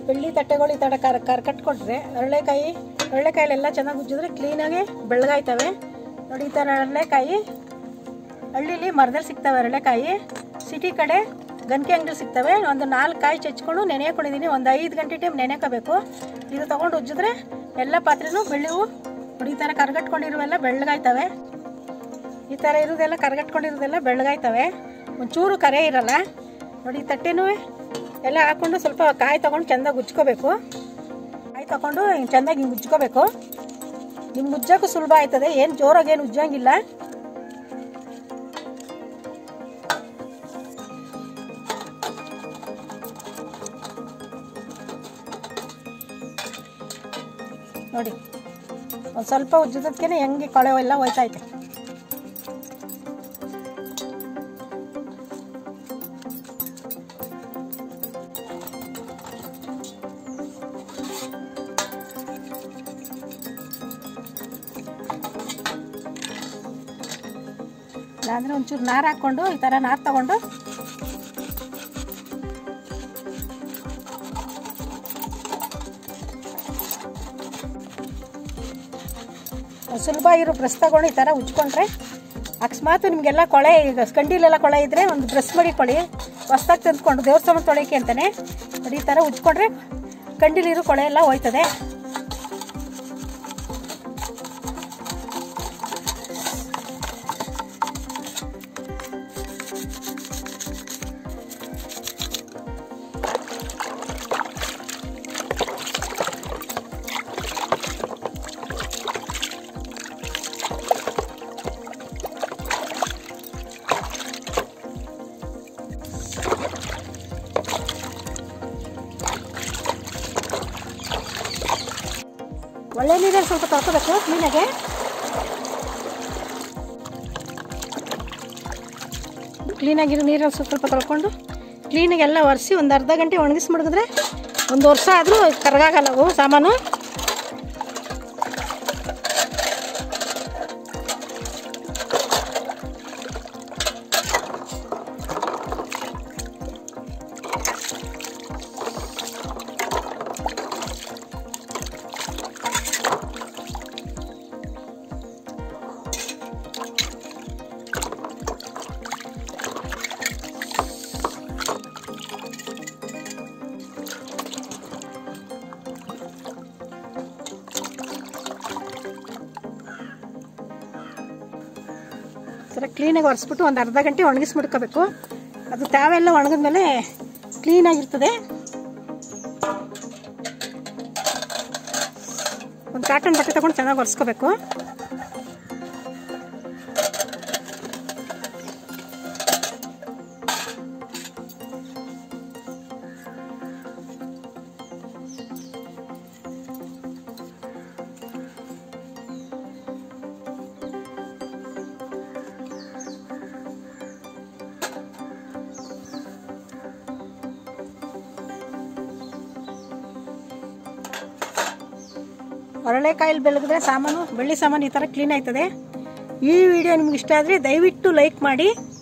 ಬೆಳ್ಳಿ ತಟ್ಟೆಗಳು ಈ ಥರ ಕರ್ ಕರ್ಕಟ್ಕೊಟ್ರೆ ಹರಳೆಕಾಯಿ ಹರಳೆಕಾಯಿಲೆಲ್ಲ ಚೆನ್ನಾಗಿ ಉಜ್ಜಿದ್ರೆ ಕ್ಲೀನಾಗಿ ಬೆಳ್ಳಗಾಯ್ತವೆ ನೋಡಿ ಈ ಥರ ಹರಳೆಕಾಯಿ ಹಳ್ಳಿಲಿ ಮರದಲ್ಲಿ ಸಿಗ್ತವೆ ಹರಳೆಕಾಯಿ ಸಿಟಿ ಕಡೆ ಗನ್ಕೆ ಅಂಗಡಿ ಸಿಗ್ತವೆ ಒಂದು ನಾಲ್ಕು ಕಾಯಿ ಚಚ್ಕೊಂಡು ನೆನೆಕೊಂಡಿದ್ದೀನಿ ಒಂದು ಐದು ಗಂಟೆ ಟೈಮ್ ನೆನೆಕೋಬೇಕು ಇದು ತೊಗೊಂಡು ಉಜ್ಜಿದ್ರೆ ಎಲ್ಲ ಪಾತ್ರೆನೂ ಬೆಳ್ಳಿವು ನೋಡಿ ಈ ಥರ ಕರ್ಗಟ್ಕೊಂಡಿರುವೆಲ್ಲ ಬೆಳ್ಳಗಾಯ್ತವೆ ಈ ಥರ ಇರೋದೆಲ್ಲ ಕರ್ಗಟ್ಕೊಂಡಿರೋದೆಲ್ಲ ಬೆಳ್ಳಗಾಯ್ತವೆ ಒಂಚೂರು ಕರೆ ಇರಲ್ಲ ನೋಡಿ ಈ ತಟ್ಟೆನೂ ಎಲ್ಲ ಹಾಕ್ಕೊಂಡು ಸ್ವಲ್ಪ ಕಾಯಿ ತೊಗೊಂಡು ಚೆಂದಾಗಿ ಉಜ್ಕೋಬೇಕು ಕಾಯಿ ತೊಗೊಂಡು ಹಿಂಗೆ ಚೆಂದಾಗಿ ಹಿಂಗೆ ಉಜ್ಕೋಬೇಕು ನಿಮ್ಗೆ ಉಜ್ಜೋಕ್ಕೂ ಸುಲಭ ಆಯ್ತದೆ ಏನು ಜೋರಾಗಿ ಏನು ಉಜ್ಜಂಗಿಲ್ಲ ನೋಡಿ ಒಂದು ಸ್ವಲ್ಪ ಉಜ್ಜಿದಕ್ಕೆ ಹೆಂಗೆ ಕೊಳೆ ಎಲ್ಲ ಹೋಯ್ತೈತೆ ಇಲ್ಲಾಂದ್ರೆ ಒಂಚೂರು ನಾರು ಹಾಕ್ಕೊಂಡು ಈ ಥರ ನಾರು ತಗೊಂಡು ಸುಲಭ ಇರೋ ಬ್ರಷ್ ತಗೊಂಡು ಈ ಥರ ಉಜ್ಕೊಂಡ್ರೆ ಅಕಸ್ಮಾತ್ ನಿಮಗೆಲ್ಲ ಕೊಳೆ ಈಗ ಕಂಡಿಲೆಲ್ಲ ಕೊಳೆ ಇದ್ದರೆ ಒಂದು ಬ್ರಷ್ ಮಡಿಕೊಳ್ಳಿ ಹೊಸ್ದಾಗಿ ತಂದ್ಕೊಂಡು ದೇವ್ರ ಸಾಮಾನು ತೊಳೆಯೋಕೆ ಅಂತಾನೆ ನೋಡಿ ಈ ಥರ ಉಜ್ಕೊಂಡ್ರೆ ಕಂಡಿಲಿರೋ ಕೊಳೆ ಎಲ್ಲ ಹೋಯ್ತದೆ ಒಳ್ಳೆ ನೀರಲ್ಲಿ ಸ್ವಲ್ಪ ತೊಳ್ಕೊಬೇಕು ಕ್ಲೀನಾಗೆ ಕ್ಲೀನಾಗಿರೋ ನೀರಲ್ಲಿ ಸ್ವಲ್ಪ ಸ್ವಲ್ಪ ತೊಳ್ಕೊಂಡು ಕ್ಲೀನಾಗಿ ಎಲ್ಲ ಒರೆಸಿ ಒಂದು ಅರ್ಧ ಗಂಟೆ ಒಣಗಿಸಿ ಮಡಗಿದ್ರೆ ಒಂದು ವರ್ಷ ಆದರೂ ಕರಗಾಗಲ್ಲ ಅವು ಸಾಮಾನು ಥರ ಕ್ಲೀನಾಗಿ ಒರೆಸ್ಬಿಟ್ಟು ಒಂದು ಅರ್ಧ ಗಂಟೆ ಒಣಗಿಸಿ ಮಡ್ಕೋಬೇಕು ಅದು ತಾವೆಲ್ಲ ಒಣಗಿದ್ಮೇಲೆ ಕ್ಲೀನಾಗಿರ್ತದೆ ಒಂದು ಕಾಟನ್ ಬಟ್ಟೆ ತಗೊಂಡು ಚೆನ್ನಾಗಿ ಒರೆಸ್ಕೋಬೇಕು ಒರಳೆಕಾಯಲ್ಲಿ ಬೆಳಗಿದ್ರೆ ಸಾಮಾನು ಬೆಳ್ಳಿ ಸಾಮಾನು ಈ ಥರ ಕ್ಲೀನ್ ಆಯ್ತದೆ ಈ ವಿಡಿಯೋ ನಿಮ್ಗೆ ಇಷ್ಟ ಆದರೆ ದಯವಿಟ್ಟು ಲೈಕ್ ಮಾಡಿ